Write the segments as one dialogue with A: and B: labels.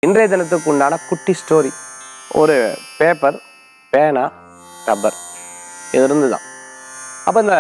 A: இன்றைய தினத்துக்கு உண்டான குட்டி ஸ்டோரி ஒரு பேப்பர் பேனா ரப்பர் இது இருந்து தான் அப்போ இந்த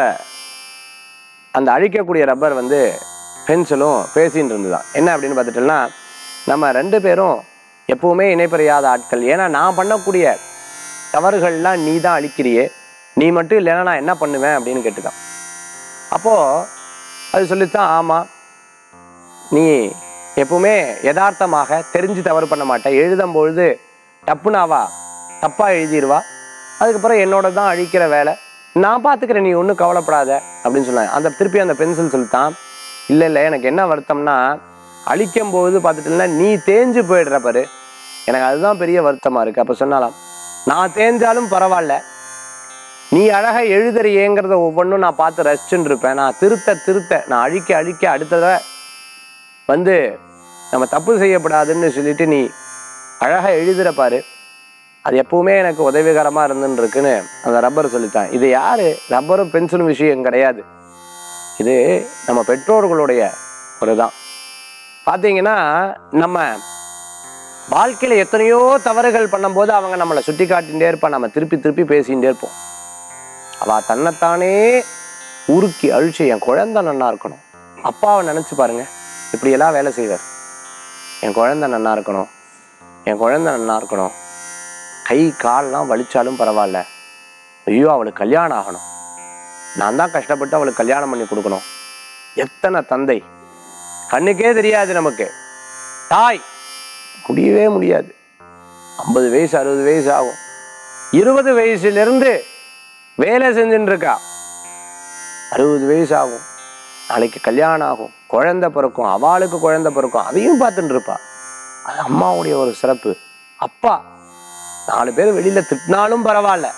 A: அந்த அழிக்கக்கூடிய ரப்பர் வந்து பென்சிலும் பேசின்னு இருந்துதான் என்ன அப்படின்னு பார்த்துட்டோம்னா நம்ம ரெண்டு பேரும் எப்பவுமே இணைப்பறியாத ஆட்கள் ஏன்னா நான் பண்ணக்கூடிய தவறுகள்லாம் நீ தான் அழிக்கிறியே நீ மட்டும் இல்லைன்னா நான் என்ன பண்ணுவேன் அப்படின்னு கேட்டுதான் அப்போது அது சொல்லித்தான் ஆமாம் நீ எப்பவுமே யதார்த்தமாக தெரிஞ்சு தவறு பண்ண மாட்டேன் எழுதும் பொழுது தப்புனாவா தப்பாக எழுதிடுவா அதுக்கப்புறம் என்னோட தான் அழிக்கிற வேலை நான் பார்த்துக்கிறேன் நீ ஒன்றும் கவலைப்படாத அப்படின்னு சொன்னாங்க அந்த திருப்பி அந்த பென்சில் சொல்லித்தான் இல்லை இல்லை எனக்கு என்ன வருத்தம்னா அழிக்கும் போது பார்த்துட்டுனா நீ தேஞ்சு போயிடுற பாரு எனக்கு அதுதான் பெரிய வருத்தமாக இருக்குது அப்போ சொன்னாலாம் நான் தேஞ்சாலும் பரவாயில்ல நீ அழகா எழுதுறியேங்கிறத ஒவ்வொன்றும் நான் பார்த்து ரசிச்சுன்னு இருப்பேன் நான் திருத்த திருத்த நான் அழிக்க அழிக்க அடுத்ததை வந்து நம்ம தப்பு செய்யப்படாதுன்னு சொல்லிட்டு நீ அழகா எழுதுற பாரு அது எப்பவுமே எனக்கு உதவிகரமா இருந்துன்னு இருக்குன்னு அந்த ரப்பர் சொல்லித்தான் இது யாரு ரப்பரும் பென்சிலும் விஷயம் கிடையாது இது நம்ம பெற்றோர்களுடைய ஒரு தான் பார்த்தீங்கன்னா நம்ம வாழ்க்கையில எத்தனையோ தவறுகள் பண்ணும்போது அவங்க நம்மளை சுட்டி காட்டிகிட்டே இருப்பா நம்ம திருப்பி திருப்பி பேசிகிட்டே இருப்போம் அவ தன்னைத்தானே உருக்கி அழிச்சு என் குழந்தை நன்னா இருக்கணும் அப்பாவை நினைச்சு பாருங்க இப்படியெல்லாம் வேலை செய்வார் என் குழந்தை நன்னா இருக்கணும் என் குழந்தை நன்னா இருக்கணும் கை கால்லாம் வலிச்சாலும் பரவாயில்ல ஐயோ அவளுக்கு கல்யாணம் ஆகணும் நான் தான் கஷ்டப்பட்டு அவளுக்கு கல்யாணம் பண்ணி கொடுக்கணும் எத்தனை தந்தை கண்ணுக்கே தெரியாது நமக்கு தாய் முடியவே முடியாது ஐம்பது வயசு அறுபது வயசு ஆகும் இருபது வயசுலேருந்து வேலை செஞ்சுட்டு இருக்கா அறுபது வயசு ஆகும் நாளைக்கு கல்யாணம் ஆகும் குழந்தை பிறக்கும் அவளுக்கு குழந்தை பிறக்கும் அதையும் பார்த்துட்டு இருப்பா அது அம்மாவுடைய ஒரு சிறப்பு அப்பா நாலு பேர் வெளியில திட்டினாலும் பரவாயில்ல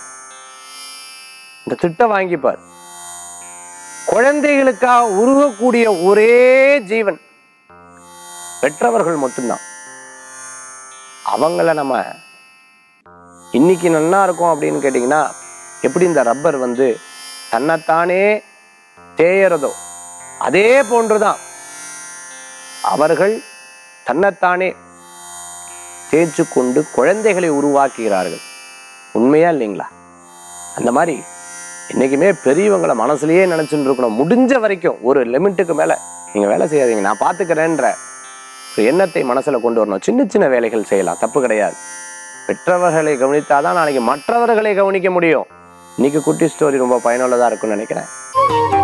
A: இந்த திட்ட வாங்கிப்பார் குழந்தைகளுக்காக உருகக்கூடிய ஒரே ஜீவன் பெற்றவர்கள் மட்டும்தான் அவங்கள நம்ம இன்னைக்கு நல்லா இருக்கும் அப்படின்னு கேட்டிங்கன்னா எப்படி இந்த ரப்பர் வந்து தன்னைத்தானே தேயறதோ அதே போன்றுதான் அவர்கள் தன்னைத்தானே தேய்ச்சு கொண்டு குழந்தைகளை உருவாக்குகிறார்கள் உண்மையா இல்லைங்களா அந்த மாதிரி என்றைக்குமே பெரியவங்களை மனசுலயே நினச்சிட்டு இருக்கணும் முடிஞ்ச வரைக்கும் ஒரு லிமிட்டுக்கு மேலே நீங்கள் வேலை செய்யாதீங்க நான் பார்த்துக்கிறேன்ற ஒரு எண்ணத்தை மனசில் கொண்டு வரணும் சின்ன சின்ன வேலைகள் செய்யலாம் தப்பு கிடையாது பெற்றவர்களை கவனித்தாதான் நாளைக்கு மற்றவர்களை கவனிக்க முடியும் இன்னைக்கு குட்டி ஸ்டோரி ரொம்ப பயனுள்ளதாக இருக்கும்னு நினைக்கிறேன்